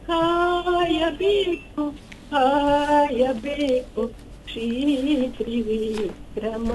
ಕಾಯಬೇಕು ಕಾಯಬೇಕು ಶ್ರೀ ತ್ರಿವಿಕ್ರಮ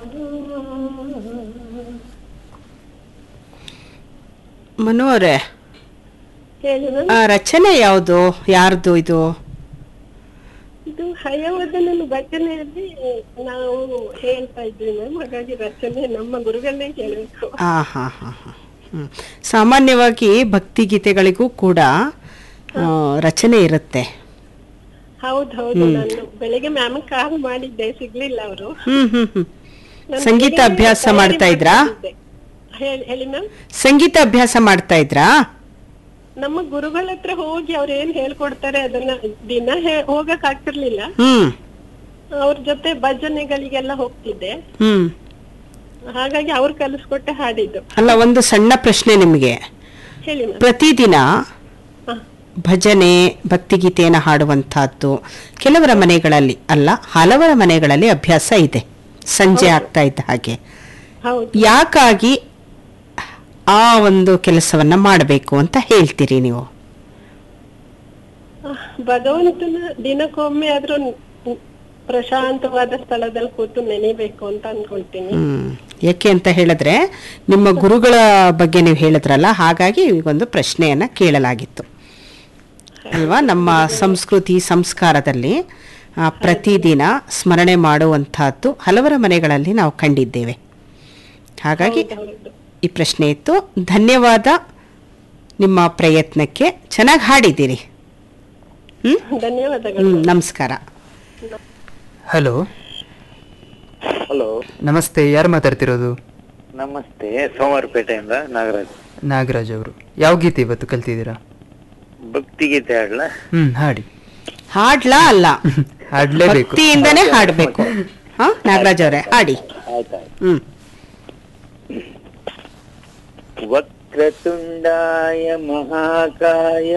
ಮನು ಅವರೇ ಹೇಳಿ ಮ್ಯಾಮ್ ಆ ರಚನೆ ಯಾವುದು ಯಾರ್ದು ಇದು ಇದು ಹಯವದನ ಭಜನೆಯಲ್ಲಿ ನಾವು ಹೇಳ್ತಾ ಇದ್ವಿ ಮ್ಯಾಮ್ ಹಾಗಾಗಿ ರಚನೆ ನಮ್ಮ ಗುರುಗಳನ್ನೇ ಕೇಳಬೇಕು ಆ ಹಾ ಹಾ ಹಾ ಹ್ಮ್. ಸಾಮಾನ್ಯವಾಗಿ ಭಕ್ತಿ ಗೀತೆಗಳಿಗೂ ಕೂಡ ಆ, ರಚನೆ ಇರುತ್ತೆ ಹೌದು ಹೌದು ನಾನು ಬೆಳಿಗ್ಗೆ ಮ್ಯಾಮ್ ಕಾಲ್ ಮಾಡಿದ್ದೆ ಸಿಗ್ಲಿಲ್ಲ ಅವರು ಹ್ಮ್ ಹ್ಮ್ ಹ್ಮ್ ಸಂಗೀತ ಅಭ್ಯಾಸ ಮಾಡ್ತಾ ಇದ್ರಾ ಹೇಳಿ ಹೇಳಿ ಮ್ಯಾಮ್ ಸಂಗೀತ ಅಭ್ಯಾಸ ಮಾಡ್ತಾ ಇದ್ರಾ ನಮ್ಮ ಗುರುಗಳ ಹತ್ರ ಹೋಗಿ ಅವ್ರು ಏನ್ ಹೇಳ್ಕೊಡ್ತಾರೆ ಅದನ್ನ ದಿನ ಹೇ- ಹೋಗಕ್ ಆಗ್ತಿರ್ಲಿಲ್ಲ ಹ್ಮ್ ಅವ್ರ ಜೊತೆ ಭಜನೆಗಳಿಗೆಲ್ಲ ಹೋಗ್ತಿದ್ದೆ ಹ್ಮ್ ಹಾಗಾಗಿ ಅವ್ರು ಕಲಿಸ್ಕೊಟ್ಟೆ ಹಾಡಿದ್ದು ಅಲ್ಲ ಒಂದು ಸಣ್ಣ ಪ್ರಶ್ನೆ ನಿಮಗೆ ಹೇಳಿ ಮ್ಯಾಮ್ ಪ್ರತಿದಿನ ಭಜನೆ ಭಕ್ತಿಗೀತೆಯನ್ನು ಹಾಡುವಂತಹದ್ದು ಕೆಲವರ ಮನೆಗಳಲ್ಲಿ ಅಲ್ಲ ಹಲವರ ಮನೆಗಳಲ್ಲಿ ಅಭ್ಯಾಸ ಇದೆ ಸಂಜೆ ಆಗ್ತಾ ಇದ್ದ ಹಾಗೆ ಹೌದು ಯಾಕಾಗಿ ಆ ಒಂದು ಕೆಲಸವನ್ನ ಮಾಡಬೇಕು ಅಂತ ಹೇಳ್ತೀರಿ ನೀವು ಆಹ್, ಭಗವಂತನ ದಿನಕ್ಕೊಮ್ಮೆ ಆದ್ರೂ ನ್- ಪ್ರಶಾಂತವಾದ ಸ್ಥಳದಲ್ಲಿ ಕೂತು ನೆನೆಬೇಕು ಅಂತ ಅನ್ಕೊಳ್ತೀನಿ ಹ್ಮ್ ಯಾಕೆ ಅಂತ ಹೇಳಿದ್ರೆ ನಿಮ್ಮ ಗುರುಗಳ ಬಗ್ಗೆ ನೀವು ಹೇಳಿದ್ರಲ್ಲ ಹಾಗಾಗಿ ಒಂದು ಪ್ರಶ್ನೆಯನ್ನ ಕೇಳಲಾಗಿತ್ತು ಅಲ್ವಾ ನಮ್ಮ ಸಂಸ್ಕೃತಿ ಸಂಸ್ಕಾರದಲ್ಲಿ ಆ, ಪ್ರತಿದಿನ ಸ್ಮರಣೆ ಮಾಡುವಂತಹದ್ದು ಹಲವರ ಮನೆಗಳಲ್ಲಿ ನಾವು ಕಂಡಿದ್ದೇವೆ ಹಾಗಾಗಿ ಹೌದು ಈ ಪ್ರಶ್ನೆ ಇತ್ತು ಧನ್ಯವಾದ ನಿಮ್ಮ ಪ್ರಯತ್ನಕ್ಕೆ ಚೆನ್ನಾಗಿ ಹಾಡಿದ್ದೀರಿ ಹ್ಮ್ ಧನ್ಯವಾದಗಳು ಹ್ಮ್ ನಮಸ್ಕಾರ ಹಲೋ ಹಲೋ ನಮಸ್ತೆ ಯಾರು ಮಾತಾಡ್ತಿರೋದು ನಮಸ್ತೆ ಸೋಮವಾರಪೇಟೆಯಿಂದ ನಾಗರಾಜ್ ನಾಗರಾಜ್ ಅವರು ಯಾವ ಗೀತೆ ಇವತ್ತು ಕಲ್ತಿದ್ದೀರಾ ಭಕ್ತಿಗೀತೆ ಹಾಡ್ಲಾ ಹ್ಮ್ ಹಾಡಿ ಹಾಡ್ಲಾ ಅಲ್ಲ ಹಾಡ್ಲೇಬೇಕು ಭಕ್ತಿಯಿಂದನೇ ಹಾಡ್ಬೇಕು ಹಾ ನಾಗರಾಜ್ ಅವರೇ ಹಾಡಿ ಆಯ್ತಾಯ್ತು ಹ್ಮ್ ವಕ್ರತುಂಡಾಯ ಮಹಾಕಾಯ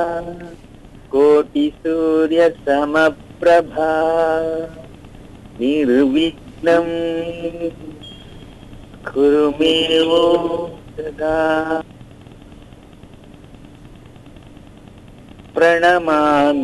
ಕೋಟಿ ಸೂರ್ಯ ಸಮಪ್ರಭಾ ನಿರ್ವಿಘ್ನಂ ಕುರು ಮೇವೋ ಸದಾ ಪ್ರಣಮಾಮಿ